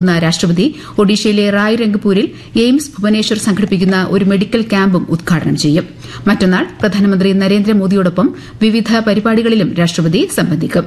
ന്ന രാഷ്ട്രപതി ഒഡീഷയിലെ റായ് രംഗ്പൂരിൽ എയിംസ് ഭുവനേശ്വർ സംഘടിപ്പിക്കുന്ന ഒരു മെഡിക്കൽ ക്യാമ്പും ഉദ്ഘാടനം ചെയ്യും മറ്റന്നാൾ പ്രധാനമന്ത്രി നരേന്ദ്രമോദിയോടൊപ്പം വിവിധ പരിപാടികളിലും രാഷ്ട്രപതി സംബന്ധിക്കും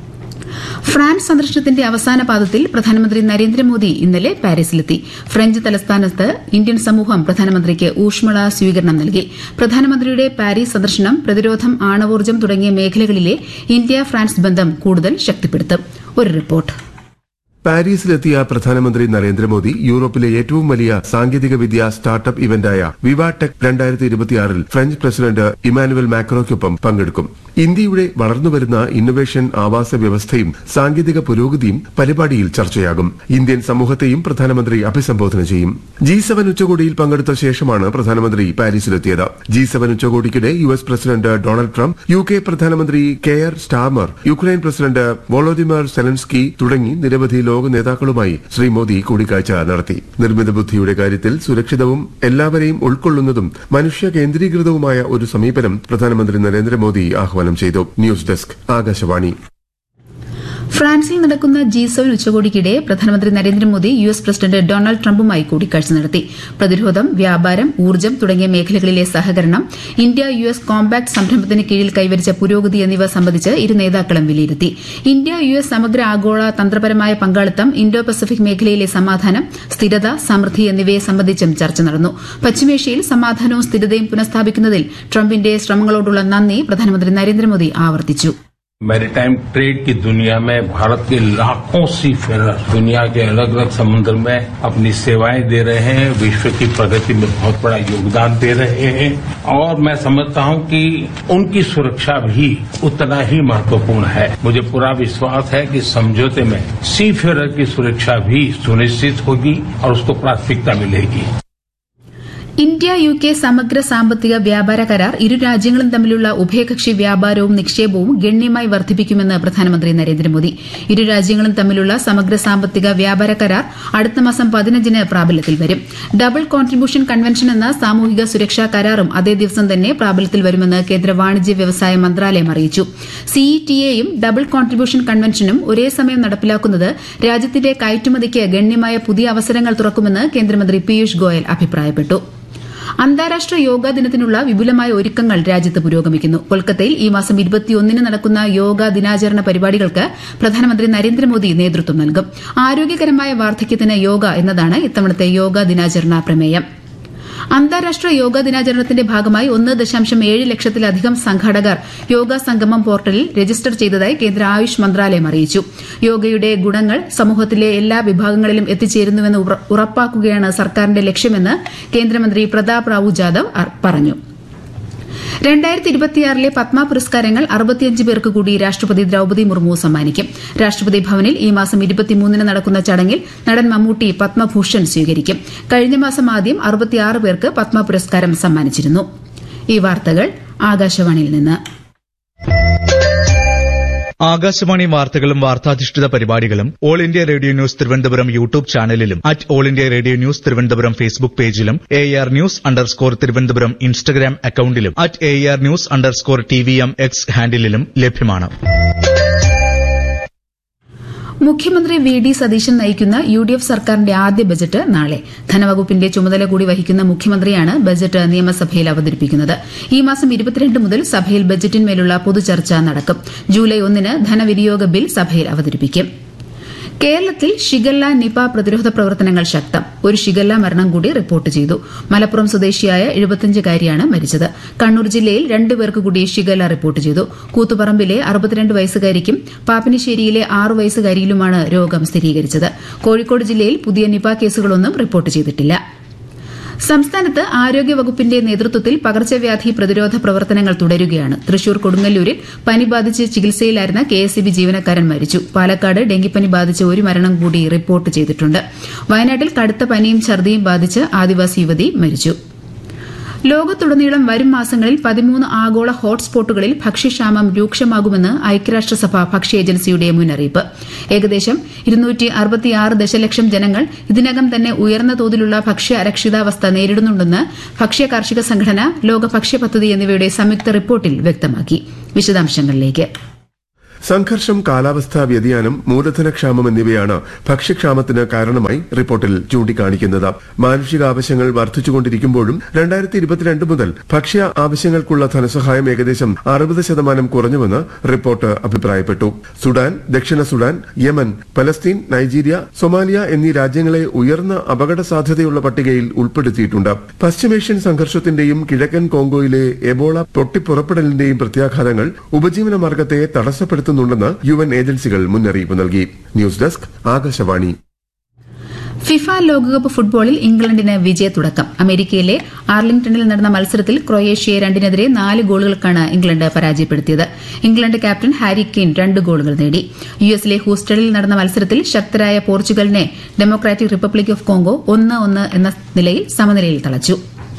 ഫ്രാൻസ് സന്ദർശനത്തിന്റെ അവസാന പാദത്തിൽ പ്രധാനമന്ത്രി നരേന്ദ്രമോദി ഇന്നലെ പാരീസിലെത്തി ഫ്രഞ്ച് തലസ്ഥാനത്ത് ഇന്ത്യൻ സമൂഹം പ്രധാനമന്ത്രിക്ക് ഊഷ്മള സ്വീകരണം നൽകി പ്രധാനമന്ത്രിയുടെ പാരീസ് സന്ദർശനം പ്രതിരോധം ആണവോർജ്ജം തുടങ്ങിയ മേഖലകളിലെ ഇന്ത്യ ഫ്രാൻസ് ബന്ധം കൂടുതൽ ശക്തിപ്പെടുത്തും ഒരു റിപ്പോർട്ട് പാരീസിലെത്തിയ പ്രധാനമന്ത്രി നരേന്ദ്രമോദി യൂറോപ്പിലെ ഏറ്റവും വലിയ സാങ്കേതിക വിദ്യ സ്റ്റാർട്ടപ്പ് ഇവന്റായ വിവാടെക് രണ്ടായിരത്തി ഇരുപത്തിയാറിൽ ഫ്രഞ്ച് പ്രസിഡന്റ് ഇമാനുവൽ മാക്രോയ്ക്കൊപ്പം പങ്കെടുക്കും ഇന്ത്യയുടെ വളർന്നുവരുന്ന ഇന്നൊവേഷൻ ആവാസ വ്യവസ്ഥയും സാങ്കേതിക പുരോഗതിയും പരിപാടിയിൽ ചർച്ചയാകും ഇന്ത്യൻ സമൂഹത്തെയും പ്രധാനമന്ത്രി അഭിസംബോധന ചെയ്യും ജി സെവൻ ഉച്ചകോടിയിൽ പങ്കെടുത്ത ശേഷമാണ് പ്രധാനമന്ത്രി പാരീസിലെത്തിയത് ജി സെവൻ ഉച്ചകോടിക്കിടെ U S president Donald Trump U K പ്രധാനമന്ത്രി Keir Starmer Ukraine president Volodymyr Zelensky തുടങ്ങി നിരവധി ലോക നേതാക്കളുമായി ശ്രീ മോദി കൂടിക്കാഴ്ച നടത്തി നിർമ്മിത ബുദ്ധിയുടെ കാര്യത്തിൽ സുരക്ഷിതവും എല്ലാവരെയും ഉൾക്കൊള്ളുന്നതും മനുഷ്യ കേന്ദ്രീകൃതവുമായ ഒരു സമീപനം പ്രധാനമന്ത്രി നരേന്ദ്രമോദി ആഹ്വാനം ചെയ്തു ന്യൂസ് ഡെസ്ക് ആകാശവാണി ഫ്രാൻസിൽ നടക്കുന്ന ജി സെവൻ ഉച്ചകോടിക്കിടെ പ്രധാനമന്ത്രി Narendra Modi U S president Donald ട്രംപുമായി കൂടിക്കാഴ്ച നടത്തി പ്രതിരോധം വ്യാപാരം ഊർജ്ജം തുടങ്ങിയ മേഖലകളിലെ സഹകരണം ഇന്ത്യ യു എസ് കോമ്പാക്ട് സംരംഭത്തിന് കീഴിൽ കൈവരിച്ച പുരോഗതി എന്നിവ സംബന്ധിച്ച് ഇരു നേതാക്കളും വിലയിരുത്തി ഇന്ത്യ യു എസ് സമഗ്ര ആഗോള തന്ത്രപരമായ പങ്കാളിത്തം ഇൻഡോ പസഫിക് മേഖലയിലെ സമാധാനം സ്ഥിരത സമൃദ്ധി എന്നിവയെ സംബന്ധിച്ചും ചർച്ച നടന്നു പശ്ചിമേഷ്യയിൽ സമാധാനവും സ്ഥിരതയും പുനഃസ്ഥാപിക്കുന്നതിൽ ട്രംപിന്റെ ശ്രമങ്ങളോടുള്ള നന്ദി പ്രധാനമന്ത്രി നരേന്ദ്രമോദി ആവർത്തിച്ചു मैरीटाइम ट्रेड की दुनिया में भारत के लाखों सी फेरर दुनिया के अलग अलग समुद्र में अपनी सेवाएं दे रहे हैं विश्व की प्रगति में बहुत बड़ा योगदान दे रहे हैं और मैं समझता हूं कि उनकी सुरक्षा भी उतना ही महत्वपूर्ण है मुझे पूरा विश्वास है कि समझौते में सी फेरर की सुरक्षा भी सुनिश्चित होगी और उसको प्राथमिकता मिलेगी ഇന്ത്യ യു കെ സമഗ്ര സാമ്പത്തിക വ്യാപാര കരാർ ഇരു രാജ്യങ്ങളും തമ്മിലുള്ള ഉഭയകക്ഷി വ്യാപാരവും നിക്ഷേപവും ഗണ്യമായി വർദ്ധിപ്പിക്കുമെന്ന് പ്രധാനമന്ത്രി നരേന്ദ്രമോദി ഇരു രാജ്യങ്ങളും തമ്മിലുള്ള സമഗ്ര സാമ്പത്തിക വ്യാപാര കരാർ അടുത്ത മാസം പതിനഞ്ചിന് പ്രാബല്യത്തിൽ വരും ഡബിൾ കോൺട്രിബ്യൂഷൻ കൺവെൻഷൻ എന്ന സാമൂഹിക സുരക്ഷാ കരാറും അതേ ദിവസം തന്നെ പ്രാബല്യത്തിൽ വരുമെന്ന് കേന്ദ്ര വാണിജ്യ വ്യവസായ മന്ത്രാലയം അറിയിച്ചു സിഇടിഎയും ഡബിൾ കോൺട്രിബ്യൂഷൻ കൺവെൻഷനും ഒരേ സമയം നടപ്പിലാക്കുന്നത് രാജ്യത്തിന്റെ കയറ്റുമതിക്ക് ഗണ്യമായ പുതിയ അവസരങ്ങൾ തുറക്കുമെന്ന് കേന്ദ്രമന്ത്രി പീയൂഷ് ഗോയൽ അഭിപ്രായപ്പെട്ടു അന്താരാഷ്ട്ര യോഗാ ദിനത്തിനുള്ള വിപുലമായ ഒരുക്കങ്ങൾ രാജ്യത്ത് പുരോഗമിക്കുന്നു കൊൽക്കത്തയിൽ ഈ മാസം ഇരുപത്തിയൊന്നിന് നടക്കുന്ന യോഗാ ദിനാചരണ പരിപാടികൾക്ക് പ്രധാനമന്ത്രി നരേന്ദ്രമോദി നേതൃത്വം നൽകും ആരോഗ്യകരമായ വാർദ്ധക്യത്തിന് യോഗ എന്നതാണ് ഇത്തവണത്തെ യോഗാ ദിനാചരണ പ്രമേയം അന്താരാഷ്ട്ര യോഗാ ദിനാചരണത്തിന്റെ ഭാഗമായി ഒന്ന് ദശാംശം ഏഴ് ലക്ഷത്തിലധികം സംഘാടകർ യോഗ സംഗമം പോർട്ടലിൽ രജിസ്റ്റർ ചെയ്തതായി കേന്ദ്ര ആയുഷ് മന്ത്രാലയം അറിയിച്ചു യോഗയുടെ ഗുണങ്ങൾ സമൂഹത്തിലെ എല്ലാ വിഭാഗങ്ങളിലും എത്തിച്ചേരുന്നുവെന്ന് ഉറപ്പാക്കുകയാണ് സർക്കാരിന്റെ ലക്ഷ്യമെന്ന് കേന്ദ്രമന്ത്രി പ്രതാപ് റാവു ജാദവ് പറഞ്ഞു രണ്ടായിരത്തി ഇരുപത്തിയാറിലെ പത്മ പുരസ്കാരങ്ങൾ അറുപത്തിയഞ്ച് പേർക്ക് കൂടി രാഷ്ട്രപതി ദ്രൌപദി മുർമു സമ്മാനിക്കും രാഷ്ട്രപതി ഭവനിൽ ഈ മാസം ഇരുപത്തിമൂന്നിന് നടക്കുന്ന ചടങ്ങിൽ നടൻ മമ്മൂട്ടി പത്മഭൂഷൺ സ്വീകരിക്കും കഴിഞ്ഞ മാസം ആദ്യം അറുപത്തിയാറ് പേർക്ക് പത്മ പുരസ്കാരം സമ്മാനിച്ചിരുന്നു ഈ വാർത്തകൾ ആകാശവാണിയിൽ നിന്ന് ആകാശവാണി വാർത്തകളും വാർത്താധിഷ്ഠിത പരിപാടികളും All India Radio News Thiruvananthapuram YouTube ചാനലിലും at All India Radio News Thiruvananthapuram Facebook പേജിലും A R news underscore Thiruvananthapuram Instagram അക്കൌണ്ടിലും at A R news underscore T V M X ഹാൻഡിലും ലഭ്യമാണ് മുഖ്യമന്ത്രി വി ഡി സതീശൻ നയിക്കുന്ന യു ഡി എഫ് സർക്കാരിന്റെ ആദ്യ ബജറ്റ് നാളെ ധനവകുപ്പിന്റെ ചുമതല കൂടി വഹിക്കുന്ന മുഖ്യമന്ത്രിയാണ് ബജറ്റ് നിയമസഭയിൽ അവതരിപ്പിക്കുന്നത് ഈ മാസം ഇരുപത്തിരണ്ട് മുതൽ സഭയിൽ ബജറ്റിന്മേലുള്ള പൊതുചർച്ച നടക്കും ജൂലൈ ഒന്നിന് ധനവിനിയോഗ ബിൽ സഭയിൽ അവതരിപ്പിക്കും കേരളത്തിൽ ഷിഗല്ല നിപ പ്രതിരോധ പ്രവർത്തനങ്ങൾ ശക്തം ഒരു ഷിഗല്ല മരണം കൂടി റിപ്പോർട്ട് ചെയ്തു മലപ്പുറം സ്വദേശിയായ എഴുപത്തിയഞ്ചുകാരിയാണ് മരിച്ചത് കണ്ണൂർ ജില്ലയിൽ രണ്ടുപേർക്ക് കൂടി ഷിഗല്ല റിപ്പോർട്ട് ചെയ്തു കൂത്തുപറമ്പിലെ അറുപത്തിരണ്ട് വയസ്സുകാരിക്കും പാപ്പിനിശ്ശേരിയിലെ ആറു വയസ്സുകാരിയിലുമാണ് രോഗം സ്ഥിരീകരിച്ചത് കോഴിക്കോട് ജില്ലയിൽ പുതിയ നിപ കേസുകളൊന്നും റിപ്പോർട്ട് ചെയ്തിട്ടില്ല സംസ്ഥാനത്ത് ആരോഗ്യവകുപ്പിന്റെ നേതൃത്വത്തിൽ പകർച്ചവ്യാധി പ്രതിരോധ പ്രവർത്തനങ്ങൾ തുടരുകയാണ് തൃശൂർ കൊടുങ്ങല്ലൂരിൽ പനി ബാധിച്ച് ചികിത്സയിലായിരുന്ന കെഎസ്ഇബി ജീവനക്കാരൻ മരിച്ചു പാലക്കാട് ഡെങ്കിപ്പനി ബാധിച്ച് ഒരു മരണം കൂടി റിപ്പോർട്ട് ചെയ്തിട്ടുണ്ട് വയനാട്ടിൽ കടുത്ത പനിയും ഛർദിയും ബാധിച്ച് ആദിവാസി യുവതി മരിച്ചു ലോകത്തുടനീളം വരും മാസങ്ങളിൽ പതിമൂന്ന് ആഗോള ഹോട്ട്സ്പോട്ടുകളിൽ ഭക്ഷ്യക്ഷാമം രൂക്ഷമാകുമെന്ന് ഐക്യരാഷ്ട്രസഭ ഭക്ഷ്യ ഏജൻസിയുടെ മുന്നറിയിപ്പ് ഏകദേശം ദശലക്ഷം ജനങ്ങൾ ഇതിനകം തന്നെ ഉയർന്ന തോതിലുള്ള ഭക്ഷ്യ അരക്ഷിതാവസ്ഥ നേരിടുന്നുണ്ടെന്ന് ഭക്ഷ്യ കാർഷിക സംഘടന ലോക ഭക്ഷ്യ പദ്ധതി എന്നിവയുടെ സംയുക്ത റിപ്പോർട്ടിൽ വ്യക്തമാക്കി വിശദാംശങ്ങളിലേക്ക് സംഘർഷം കാലാവസ്ഥാ വ്യതിയാനം മൂലധനക്ഷാമം എന്നിവയാണ് ഭക്ഷ്യക്ഷാമത്തിന് കാരണമായി റിപ്പോർട്ടിൽ ചൂണ്ടിക്കാണിക്കുന്നത് മാനുഷിക ആവശ്യങ്ങൾ വർദ്ധിച്ചുകൊണ്ടിരിക്കുമ്പോഴും രണ്ടായിരത്തി ഇരുപത്തിരണ്ട് മുതൽ ഭക്ഷ്യ ആവശ്യങ്ങൾക്കുള്ള ധനസഹായം ഏകദേശം അറുപത് ശതമാനം കുറഞ്ഞുവെന്ന് റിപ്പോർട്ട് അഭിപ്രായപ്പെട്ടു സുഡാൻ ദക്ഷിണ Sudan Yemen Palestine Nigeria Somalia എന്നീ രാജ്യങ്ങളെ ഉയർന്ന അപകട സാധ്യതയുള്ള പട്ടികയിൽ ഉൾപ്പെടുത്തിയിട്ടുണ്ട് പശ്ചിമേഷ്യൻ സംഘർഷത്തിന്റെയും കിഴക്കൻ കോങ്കോയിലെ എബോള പൊട്ടിപ്പുറപ്പെടലിന്റെയും പ്രത്യാഘാതങ്ങൾ ഉപജീവന മാർഗത്തെ തടസ്സപ്പെടുത്തുന്നുണ്ടെന്ന് യു എൻ ഏജൻസികൾ മുന്നറിയിപ്പ് നൽകി ന്യൂസ് ഡെസ്ക് ആകാശവാണി ഫിഫ ലോകകപ്പ് ഫുട്ബോളിൽ ഇംഗ്ലണ്ടിന് വിജയത്തുടക്കം അമേരിക്കയിലെ ആർലിംഗ്ടണിൽ നടന്ന മത്സരത്തിൽ ക്രൊയേഷ്യയെ രണ്ടിനെതിരെ നാല് ഗോളുകൾക്കാണ് ഇംഗ്ലണ്ട് പരാജയപ്പെടുത്തിയത് ഇംഗ്ലണ്ട് ക്യാപ്റ്റൻ ഹാരി കെയ്ൻ രണ്ട് ഗോളുകൾ നേടി യു എസിലെ ഹൂസ്റ്റണിൽ നടന്ന മത്സരത്തിൽ ശക്തരായ പോർച്ചുഗലിനെ ഡെമോക്രാറ്റിക് റിപ്പബ്ലിക് ഓഫ് കോങ്കോ ഒന്ന് ഒന്ന് എന്ന നിലയിൽ സമനിലയിൽ തളച്ചു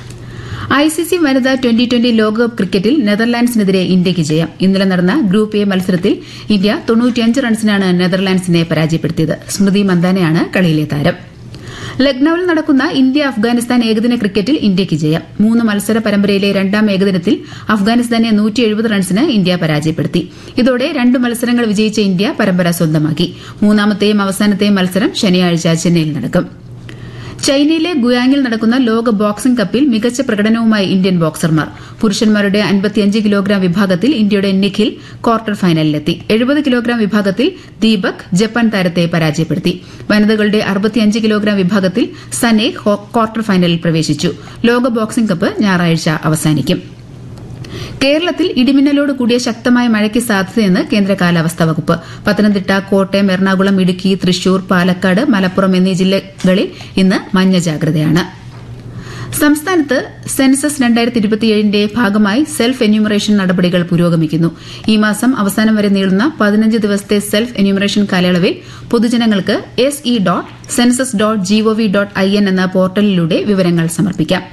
ഐസിസി വനിതാ ട്വന്റി ട്വന്റി ലോകകപ്പ് ക്രിക്കറ്റിൽ നെതർലാൻഡ്സിനെതിരെ ഇന്ത്യയ്ക്ക് ജയം ഇന്നലെ നടന്ന ഗ്രൂപ്പ് എ മത്സരത്തിൽ ഇന്ത്യ തൊണ്ണൂറ്റിയഞ്ച് റൺസിനാണ് നെതർലാൻഡ്സിനെ പരാജയപ്പെടുത്തിയത് സ്മൃതി മന്ദാനയാണ് കളിയിലെ താരം ലക്നൌവിൽ നടക്കുന്ന ഇന്ത്യ അഫ്ഗാനിസ്ഥാൻ ഏകദിന ക്രിക്കറ്റിൽ ഇന്ത്യയ്ക്ക് ജയം മൂന്ന് മത്സര പരമ്പരയിലെ രണ്ടാം ഏകദിനത്തിൽ അഫ്ഗാനിസ്ഥാനെ റൺസിന് ഇന്ത്യ പരാജയപ്പെടുത്തി ഇതോടെ രണ്ട് മത്സരങ്ങൾ വിജയിച്ച ഇന്ത്യ പരമ്പര സ്വന്തമാക്കി മൂന്നാമത്തെയും അവസാനത്തെയും മത്സരം ശനിയാഴ്ച ചെന്നൈയിൽ നടക്കും ചൈനയിലെ ഗുയാങ്ങിൽ നടക്കുന്ന ലോക ബോക്സിംഗ് കപ്പിൽ മികച്ച പ്രകടനവുമായി ഇന്ത്യൻ ബോക്സർമാർ പുരുഷന്മാരുടെ അൻപത്തിയഞ്ച് കിലോഗ്രാം വിഭാഗത്തിൽ ഇന്ത്യയുടെ നിഖിൽ ക്വാർട്ടർ ഫൈനലിലെത്തി എഴുപത് കിലോഗ്രാം വിഭാഗത്തിൽ ദീപക് ജപ്പാൻ താരത്തെ പരാജയപ്പെടുത്തി വനിതകളുടെ അറുപത്തിയഞ്ച് കിലോഗ്രാം വിഭാഗത്തിൽ സനെ ക്വാർട്ടർ ഫൈനലിൽ പ്രവേശിച്ചു ലോക ബോക്സിംഗ് കപ്പ് ഞായറാഴ്ച അവസാനിക്കും കേരളത്തിൽ ഇടിമിന്നലോട് കൂടിയ ശക്തമായ മഴയ്ക്ക് സാധ്യതയെന്ന് കേന്ദ്ര കാലാവസ്ഥാ വകുപ്പ് പത്തനംതിട്ട കോട്ടയം എറണാകുളം ഇടുക്കി തൃശൂർ പാലക്കാട് മലപ്പുറം എന്നീ ജില്ലകളിൽ ഇന്ന് മഞ്ഞ ജാഗ്രതയാണ് സംസ്ഥാനത്ത് സെൻസസ് രണ്ടായിരത്തി ഇരുപത്തിയേഴിന്റെ ഭാഗമായി സെൽഫ് എന്യൂമറേഷൻ നടപടികൾ പുരോഗമിക്കുന്നു ഈ മാസം അവസാനം വരെ നീളുന്ന പതിനഞ്ച് ദിവസത്തെ സെൽഫ് എന്യൂമറേഷൻ കാലയളവിൽ പൊതുജനങ്ങൾക്ക് S E dot census dot G O V dot I പോർട്ടലിലൂടെ വിവരങ്ങൾ സമർപ്പിക്കാം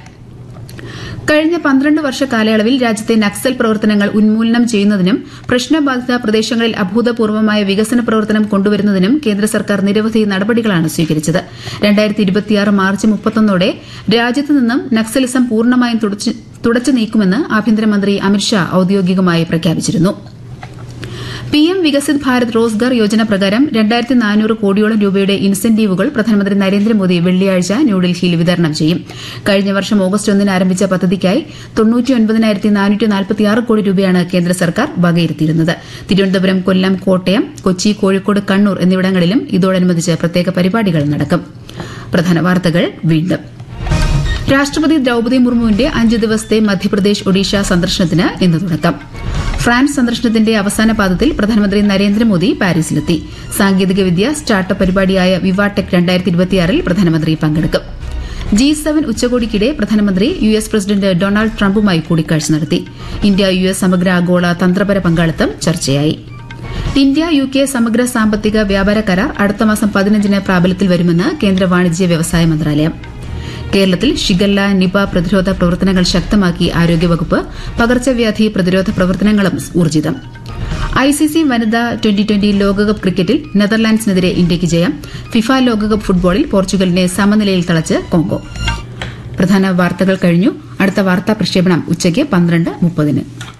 കഴിഞ്ഞ പന്ത്രണ്ട് വർഷ കാലയളവിൽ രാജ്യത്തെ നക്സൽ പ്രവർത്തനങ്ങൾ ഉന്മൂലനം ചെയ്യുന്നതിനും പ്രശ്നബാധിത പ്രദേശങ്ങളിൽ അഭൂതപൂർവമായ വികസന പ്രവർത്തനം കൊണ്ടുവരുന്നതിനും കേന്ദ്ര സർക്കാർ നിരവധി നടപടികളാണ് സ്വീകരിച്ചത് മാർച്ച് മുപ്പത്തൊന്നോടെ രാജ്യത്ത് നിന്നും നക്സലിസം പൂർണ്ണമായും തുടച്ചു നീക്കുമെന്ന് ആഭ്യന്തരമന്ത്രി അമിത്ഷാ ഔദ്യോഗികമായി പ്രഖ്യാപിച്ചിരുന്നു പിഎം വികസിത് ഭാരത് റോസ്ഗാർ യോജന പ്രകാരം രണ്ടായിരത്തി നാനൂറ് കോടിയോളം രൂപയുടെ ഇൻസെന്റീവുകൾ പ്രധാനമന്ത്രി നരേന്ദ്രമോദി വെള്ളിയാഴ്ച ന്യൂഡൽഹിയിൽ വിതരണം ചെയ്യും കഴിഞ്ഞ വർഷം ഓഗസ്റ്റ് ഒന്നിന് ആരംഭിച്ച പദ്ധതിക്കായി കോടി രൂപയാണ് കേന്ദ്ര സർക്കാർ വകയിരുത്തിയിരുന്നത് തിരുവനന്തപുരം കൊല്ലം കോട്ടയം കൊച്ചി കോഴിക്കോട് കണ്ണൂർ എന്നിവിടങ്ങളിലും ഇതോടനുബന്ധിച്ച് പ്രത്യേക പരിപാടികൾ നടക്കും പ്രധാന വാർത്തകൾ വീണ്ടും രാഷ്ട്രപതി ദ്രൌപദി മുർമുവിന്റെ അഞ്ച് ദിവസത്തെ മധ്യപ്രദേശ് ഒഡീഷ സന്ദർശനത്തിന് ഇന്ന് തുടക്കം ഫ്രാൻസ് സന്ദർശനത്തിന്റെ അവസാന പാദത്തിൽ പ്രധാനമന്ത്രി നരേന്ദ്രമോദി പാരീസിലെത്തി സാങ്കേതികവിദ്യ സ്റ്റാർട്ടപ്പ് പരിപാടിയായ വിവാടെക് ൽ പ്രധാനമന്ത്രി പങ്കെടുക്കും ജി സെവൻ ഉച്ചകോടിക്കിടെ പ്രധാനമന്ത്രി യു എസ് പ്രസിഡന്റ് ഡൊണാൾഡ് ട്രംപുമായി കൂടിക്കാഴ്ച നടത്തി ഇന്ത്യ യു എസ് സമഗ്ര ആഗോള തന്ത്രപര പങ്കാളിത്തം ചർച്ചയായി ഇന്ത്യ യു കെ സമഗ്ര സാമ്പത്തിക വ്യാപാര കരാർ അടുത്ത മാസം പതിനഞ്ചിന് പ്രാബല്യത്തിൽ വരുമെന്ന് കേന്ദ്ര വാണിജ്യ വ്യവസായ മന്ത്രാലയം കേരളത്തിൽ ഷിഗല്ല നിപ പ്രതിരോധ പ്രവർത്തനങ്ങൾ ശക്തമാക്കി ആരോഗ്യവകുപ്പ് പകർച്ചവ്യാധി പ്രതിരോധ പ്രവർത്തനങ്ങളും ഊർജിതം ഐസിസി വനിതാ ട്വന്റി ട്വന്റി ലോകകപ്പ് ക്രിക്കറ്റിൽ നെതർലാൻഡ്സിനെതിരെ ഇന്ത്യയ്ക്ക് ജയം ഫിഫ ലോകകപ്പ് ഫുട്ബോളിൽ പോർച്ചുഗലിനെ സമനിലയിൽ തളച്ച് കോങ്കോ പ്രധാന വാർത്തകൾ കഴിഞ്ഞു അടുത്ത വാർത്താ പ്രക്ഷേപണം ഉച്ചയ്ക്ക് പന്ത്രണ്ട് മുപ്പതിന്